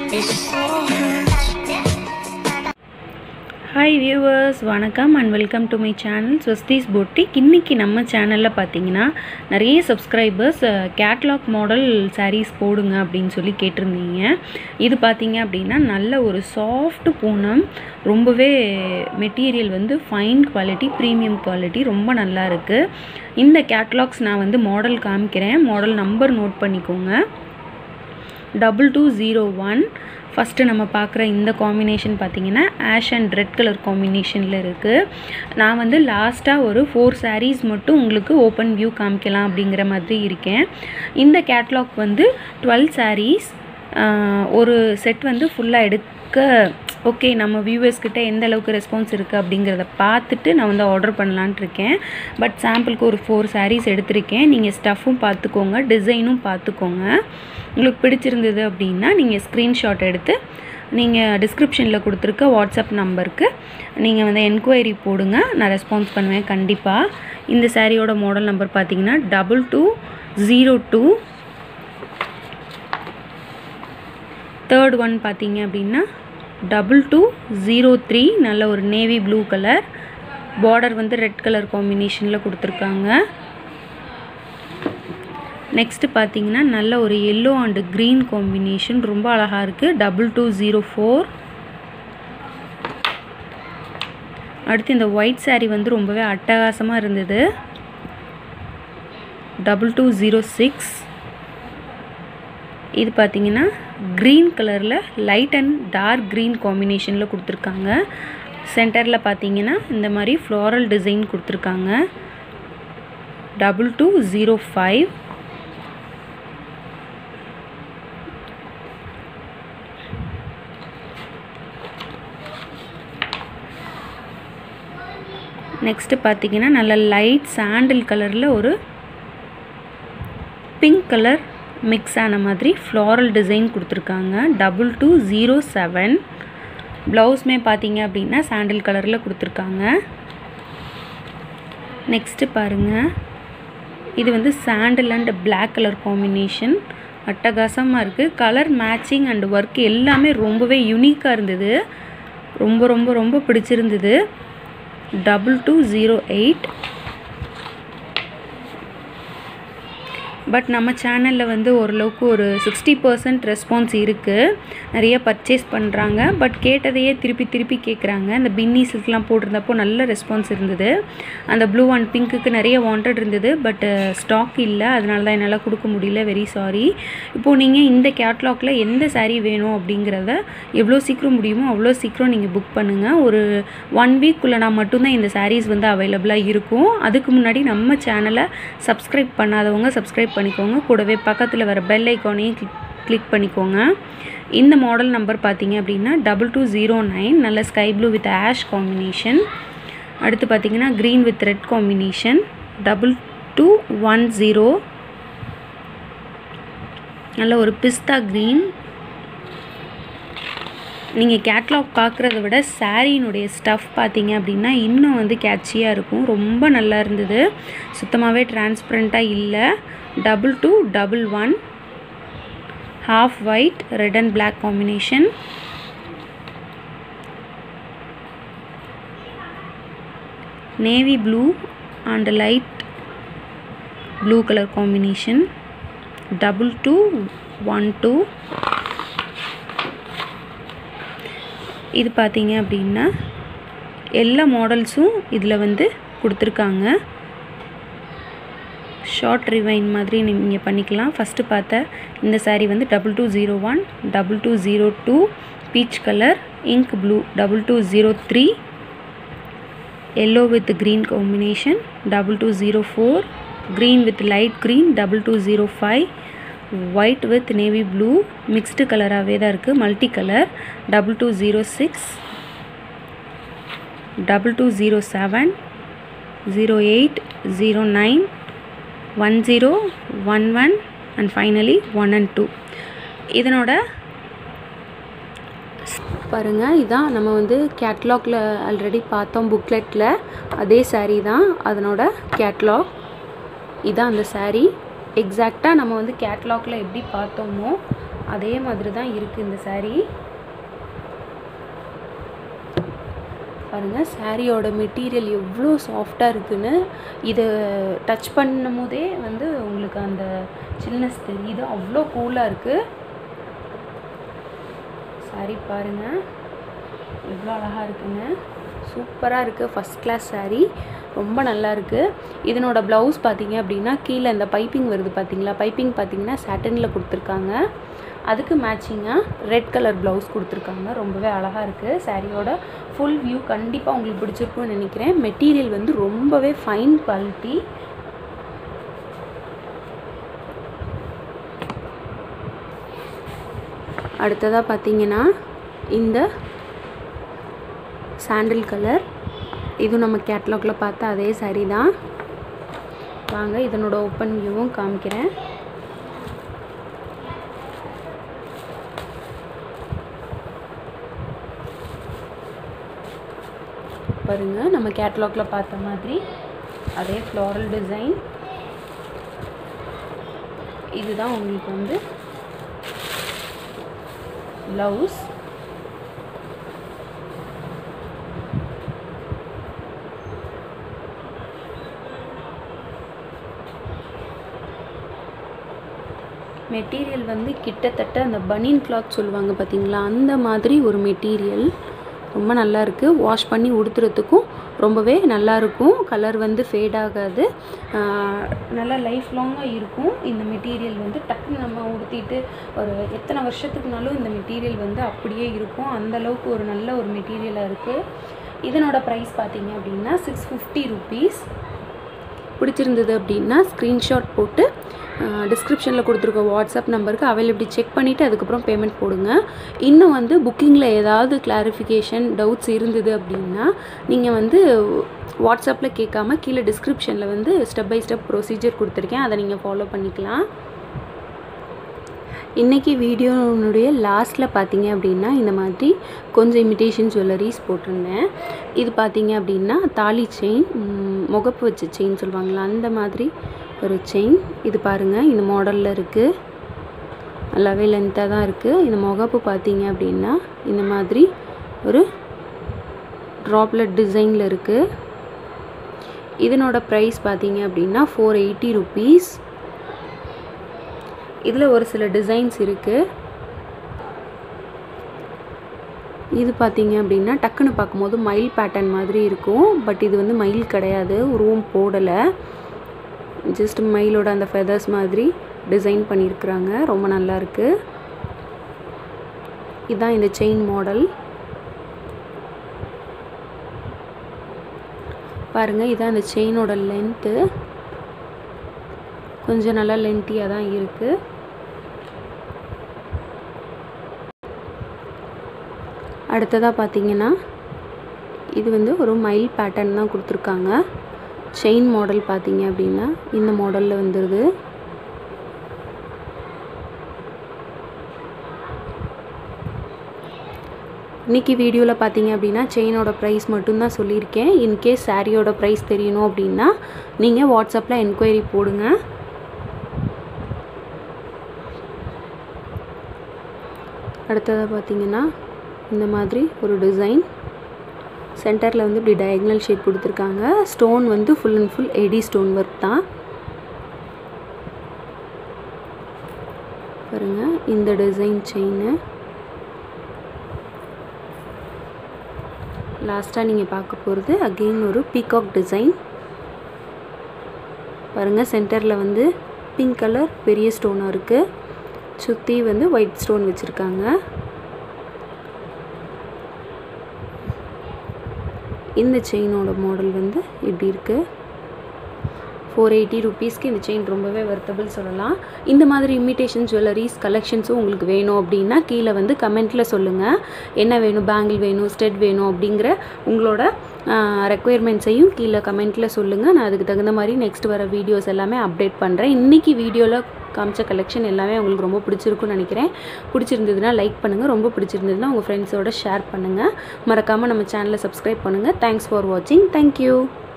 It so hurts. Hi viewers வணக்கம் and welcome to my channel Swasthi's boutique இன்றைக்கி நம்ம சேனலில் பார்த்தீங்கன்னா நிறைய சப்ஸ்கிரைபர்ஸ் கேட்லாக் மாடல் sarees போடுங்க அப்படின்னு சொல்லி கேட்டிருந்தீங்க இது பார்த்தீங்க அப்படின்னா நல்ல ஒரு சாஃப்ட் பூனம் ரொம்பவே மெட்டீரியல் வந்து ஃபைன் குவாலிட்டி ப்ரீமியம் குவாலிட்டி ரொம்ப நல்லா இருக்குது இந்த கேட்லாக்ஸ் நான் வந்து மாடல் காமிக்கிறேன் மாடல் நம்பர் நோட் பண்ணிக்கோங்க double two zero one first நம்ம பார்க்குற இந்த காம்பினேஷன் பார்த்தீங்கன்னா ஆஷ் அண்ட் ரெட் கலர் காம்பினேஷனில் இருக்குது நான் வந்து லாஸ்ட்டாக ஒரு ஃபோர் sarees மட்டும் உங்களுக்கு ஓப்பன் வியூ காமிக்கலாம் அப்படிங்கிற மாதிரி இருக்கேன் இந்த கேட்லாக் வந்து டுவெல் sarees ஆஹ், ஒரு செட் வந்து ஃபுல்லாக எடுக்க ஓகே நம்ம வியூவர்ஸ் கிட்ட எந்த அளவுக்கு ரெஸ்பான்ஸ் இருக்குது அப்படிங்கிறத பார்த்துட்டு நான் வந்து ஆர்டர் பண்ணலான்ட்டு இருக்கேன் பட் சாம்பிளுக்கு ஒரு ஃபோர் sarees எடுத்திருக்கேன் நீங்கள் ஸ்டஃப்பும் பார்த்துக்கோங்க டிசைனும் பார்த்துக்கோங்க உங்களுக்கு பிடிச்சிருந்தது அப்படின்னா நீங்கள் ஸ்க்ரீன்ஷாட் எடுத்து நீங்கள் டிஸ்கிரிப்ஷனில் கொடுத்துருக்க வாட்ஸ்அப் நம்பருக்கு நீங்கள் வந்து என்கொயரி போடுங்க நான் ரெஸ்பான்ஸ் பண்ணுவேன் கண்டிப்பாக இந்த சாரியோட மாடல் நம்பர் பார்த்தீங்கன்னா double two zero two third one பார்த்தீங்க அப்படின்னா டபுள் டூ ஜீரோ த்ரீ நல்ல ஒரு நேவி ப்ளூ கலர் பார்டர் வந்து ரெட் கலர் காம்பினேஷனில் கொடுத்துருக்காங்க நெக்ஸ்ட்டு பார்த்தீங்கன்னா நல்ல ஒரு எல்லோ அண்டு க்ரீன் காம்பினேஷன் ரொம்ப அழகாக இருக்குது டபுள் டூ ஜீரோ ஃபோர் அடுத்து இந்த ஒயிட் saree வந்து ரொம்பவே அட்டகாசமாக இருந்தது டபுள் டூ ஜீரோ சிக்ஸ் இது பார்த்தீங்கன்னா க்ரீன் கலரில் லைட் அண்ட் டார்க் க்ரீன் காம்பினேஷனில் கொடுத்துருக்காங்க சென்டரில் பார்த்தீங்கன்னா இந்த மாதிரி ஃப்ளாரல் டிசைன் கொடுத்துருக்காங்க double two zero five next பார்த்தீங்கன்னா நல்ல லைட் சாண்டில் கலரில் ஒரு பிங்க் கலர் மிக்ஸ் ஆன மாதிரி ஃப்ளாரல் டிசைன் கொடுத்துருக்காங்க டபுள் டூ ஜீரோ செவன் ப்ளவுஸ்மே பார்த்தீங்க அப்படின்னா சாண்டில் கலரில் கொடுத்துருக்காங்க நெக்ஸ்ட்டு பாருங்கள் இது வந்து sandal and Black colour combination அட்டகாசமாக இருக்குது கலர் மேட்சிங் அண்ட் ஒர்க் எல்லாமே ரொம்பவே யூனிக்காக இருந்தது ரொம்ப ரொம்ப ரொம்ப பிடிச்சிருந்தது double two zero eight but நம்ம சேனலில் வந்து ஓரளவுக்கு ஒரு சிக்ஸ்டி பர்சன்ட் ரெஸ்பான்ஸ் இருக்குது நிறைய பர்ச்சேஸ் பண்ணுறாங்க பட் கேட்டதையே திருப்பி திருப்பி கேட்குறாங்க இந்த பின்னிஸுக்கெலாம் போட்டிருந்தப்போ நல்ல ரெஸ்பான்ஸ் இருந்தது அந்த ப்ளூ அண்ட் பிங்க்குக்கு நிறைய வாண்டட் இருந்தது பட் ஸ்டாக் இல்லை அதனால தான் என்னால் கொடுக்க முடியல வெரி சாரி இப்போது நீங்கள் இந்த கேட்லாகில் எந்த saree வேணும் அப்படிங்கிறத எவ்வளோ சீக்கிரம் முடியுமோ அவ்வளோ சீக்கிரம் நீங்கள் புக் பண்ணுங்கள் ஒரு ஒன் வீக்குள்ளே மட்டும்தான் இந்த sarees வந்து அவைலபிளாக இருக்கும் அதுக்கு முன்னாடி நம்ம சேனலை சப்ஸ்கிரைப் பண்ணாதவங்க சப்ஸ்கிரைப் பண்ணிக்கோங்க கூடவே பக்கத்தில் வர பெல் ஐக்கானையும் கிளிக் கிளிக் பண்ணிக்கோங்க இந்த மாடல் நம்பர் பார்த்தீங்க அப்படின்னா டபுள் டூ ஜீரோ நைன் நல்ல sky blue with ash combination அடுத்து பார்த்தீங்கன்னா green with red combination double two one zero நல்ல ஒரு பிஸ்தா க்ரீன் நீங்கள் கேட்லாக் பார்க்குறத விட சாரீனுடைய ஸ்டஃப் பார்த்தீங்க அப்படின்னா இன்னும் வந்து கேட்சியாக இருக்கும் ரொம்ப நல்லா இருந்தது சுத்தமாகவே டிரான்ஸ்பரண்ட்டாக இல்லை double two double one half white red and Black combination navy blue and light blue colour combination double two one two இது பார்த்தீங்க அப்படின்னா எல்லா மாடல்ஸும் இதில் வந்து கொடுத்துருக்காங்க ஷார்ட் ரிவைன் மாதிரி நீங்கள் பண்ணிக்கலாம் ஃபஸ்ட்டு பார்த்த இந்த saree வந்து double two zero one double two zero two peach colour ink blue double two zero three yellow with green combination double two zero four green with light green double two zero five white with navy blue mixed கலராகவே தான் இருக்குது multi colour double two zero six double two zero seven zero eight zero nine one zero one one and finally one and two இதனோட பாருங்கள் இதான் நம்ம வந்து கேட்லாகில் already பார்த்தோம் புக்லெட்டில் அதே saree தான் அதனோட கேட்லாக் இதான் அந்த saree எக்ஸாக்டாக நம்ம வந்து கேட்லாகில் எப்படி பார்த்தோமோ அதே மாதிரி தான் இருக்குது இந்த saree பாருங்கள் சாரியோட மெட்டீரியல் எவ்வளோ சாஃப்டாக இருக்குன்னு இதை டச் பண்ணும் போதே வந்து உங்களுக்கு அந்த சில்னஸ் தெரியுது அவ்வளோ கூலாக இருக்குது சாரி பாருங்கள் எவ்வளோ அழகாக இருக்குங்க சூப்பராக இருக்குது ஃபஸ்ட் கிளாஸ் saree ரொம்ப நல்லா இருக்குது இதனோட ப்ளவுஸ் பார்த்தீங்க அப்படின்னா கீழே இந்த பைப்பிங் வருது பார்த்தீங்களா பைப்பிங் பார்த்தீங்கன்னா சாட்டனில் கொடுத்துருக்காங்க அதுக்கு மேட்சிங்காக ரெட் கலர் ப்ளவுஸ் கொடுத்துருக்காங்க ரொம்பவே அழகாக இருக்குது சாரியோட ஃபுல் வியூ கண்டிப்பாக உங்களுக்கு பிடிச்சிருக்கும்னு நினைக்கிறேன் மெட்டீரியல் வந்து ரொம்பவே ஃபைன் குவாலிட்டி அடுத்ததாக பார்த்தீங்கன்னா இந்த சாண்டில் கலர் இதுவும் நம்ம கேட்லாகில் பார்த்த அதே saree தான் வாங்க இதனோட ஓப்பன் வியூவும் காமிக்கிறேன் பாருங்க நம்ம கேட்லாகில் பார்த்த மாதிரி அதே ஃப்ளாரல் டிசைன் இதுதான் உங்களுக்கு வந்து ப்ளவுஸ் மெட்டீரியல் வந்து கிட்டத்தட்ட அந்த பனியன் கிளாத் சொல்லுவாங்க பார்த்தீங்களா அந்த மாதிரி ஒரு மெட்டீரியல் ரொம்ப நல்லா இருக்குது வாஷ் பண்ணி உடுத்துறதுக்கும் ரொம்பவே நல்லா இருக்கும் கலர் வந்து ஃபேட் ஆகாது ஆஹ் நல்லா லைஃப் லாங்காக இருக்கும் இந்த மெட்டீரியல் வந்து டக்குன்னு நம்ம உடுத்திட்டு ஒரு எத்தனை வருஷத்துக்குனாலும் இந்த மெட்டீரியல் வந்து அப்படியே இருக்கும் அந்த அளவுக்கு ஒரு நல்ல ஒரு மெட்டீரியலாக இருக்குது இதனோட ப்ரைஸ் பார்த்தீங்க அப்படின்னா சிக்ஸ் ஃபிஃப்டி ருபீஸ் பிடிச்சிருந்தது அப்படின்னா ஸ்க்ரீன்ஷாட் போட்டு டிஸ்கிரிப்ஷனில் கொடுத்துருக்க வாட்ஸ்அப் நம்பருக்கு அவைலபிலிட்டி செக் பண்ணிவிட்டு அதுக்கப்புறம் பேமெண்ட் போடுங்க இன்னும் வந்து புக்கிங்கில் ஏதாவது கிளாரிஃபிகேஷன் டவுட்ஸ் இருந்தது அப்படின்னா நீங்கள் வந்து வாட்ஸ்அப்பில் கேட்காம கீழே டிஸ்கிரிப்ஷனில் வந்து ஸ்டெப் பை ஸ்டெப் ப்ரொசீஜர் கொடுத்துருக்கேன் அதை நீங்கள் ஃபாலோ பண்ணிக்கலாம் இன்றைக்கி வீடியோனுடைய லாஸ்ட்டில் பார்த்தீங்க அப்படின்னா இந்த மாதிரி கொஞ்சம் இமிட்டேஷன் ஜுவல்லரிஸ் போட்டிருந்தேன் இது பார்த்தீங்க அப்படின்னா தாலி செயின் முகப்பு வச்ச செயின் சொல்லுவாங்களா அந்த மாதிரி ஒரு செயின் இது பாருங்கள் இந்த மாடலில் இருக்குது நல்லாவே லென்த்தாக தான் இருக்குது இந்த முகப்பு பார்த்தீங்க அப்படின்னா இந்த மாதிரி ஒரு ட்ராப்லெட் டிசைனில் இருக்குது இதனோட ப்ரைஸ் பார்த்தீங்க அப்படின்னா ஃபோர் எயிட்டி ருபீஸ் இதில் ஒரு சில டிசைன்ஸ் இருக்குது இது பார்த்தீங்க அப்படின்னா டக்குன்னு பார்க்கும்போது மயில் பேட்டர்ன் மாதிரி இருக்கும் பட் இது வந்து மயில் கிடையாது ரூம் போடலை ஜஸ்ட் மயிலோட அந்த ஃபெதர்ஸ் மாதிரி டிசைன் பண்ணியிருக்கிறாங்க ரொம்ப நல்லா இருக்கு இதுதான் இந்த செயின் மாடல் பாருங்கள் இதான் இந்த செயினோட லென்த்து கொஞ்சம் நல்லா லென்த்தியாக தான் இருக்குது அடுத்ததாக பார்த்தீங்கன்னா இது வந்து ஒரு மயில் பேட்டர்ன் தான் கொடுத்துருக்காங்க செயின் மாடல் பார்த்தீங்க அப்படின்னா இந்த மாடலில் வந்துடுது இன்றைக்கி வீடியோவில் பார்த்தீங்க அப்படின்னா செயினோட ப்ரைஸ் மட்டும்தான் சொல்லியிருக்கேன் இன்கேஸ் சாரியோட ப்ரைஸ் தெரியணும் அப்படின்னா நீங்கள் வாட்ஸ்அப்பில் என்கொயரி போடுங்க அடுத்ததாக பார்த்தீங்கன்னா இந்த மாதிரி ஒரு டிசைன் சென்டரில் வந்து இப்படி டயக்னல் ஷேப் கொடுத்துருக்காங்க ஸ்டோன் வந்து ஃபுல் அண்ட் ஃபுல் எடி ஸ்டோன் ஒர்க் தான் பாருங்கள் இந்த டிசைன் செயின் லாஸ்ட்டாக நீங்கள் பார்க்க போகிறது அகெயின் ஒரு பீகாக் டிசைன் பாருங்கள் சென்டரில் வந்து பிங்க் கலர் பெரிய ஸ்டோனாக இருக்குது சுற்றி வந்து ஒயிட் ஸ்டோன் வச்சுருக்காங்க இந்த செயினோட மாடல் வந்து இப்படி இருக்குது ஃபோர் எயிட்டி ருபீஸ்க்கு இந்த செயின் ரொம்பவே வர்த்தபிள் சொல்லலாம் இந்த மாதிரி இமிட்டேஷன் ஜுவல்லரிஸ் கலெக்ஷன்ஸும் உங்களுக்கு வேணும் அப்படின்னா கீழே வந்து கமெண்ட்டில் சொல்லுங்கள் என்ன வேணும் பேங்கிள் வேணும் ஸ்டெட் வேணும் அப்படிங்கிற உங்களோட ரெக்குயர்மெண்ட்ஸையும் கீழே கமெண்ட்டில் சொல்லுங்கள் நான் அதுக்கு தகுந்த மாதிரி நெக்ஸ்ட் வர வீடியோஸ் எல்லாமே அப்டேட் பண்ணுறேன் இன்றைக்கி வீடியோவில் காமிச்ச கலெக்ஷன் எல்லாமே உங்களுக்கு ரொம்ப பிடிச்சிருக்குன்னு நினைக்கிறேன் பிடிச்சிருந்ததுன்னா லைக் பண்ணுங்கள் ரொம்ப பிடிச்சிருந்ததுன்னா உங்கள் ஃப்ரெண்ட்ஸோட ஷேர் பண்ணுங்கள் மறக்காமல் நம்ம சேனலை சப்ஸ்கிரைப் பண்ணுங்கள் தேங்க்ஸ் ஃபார் வாட்சிங் தேங்க்யூ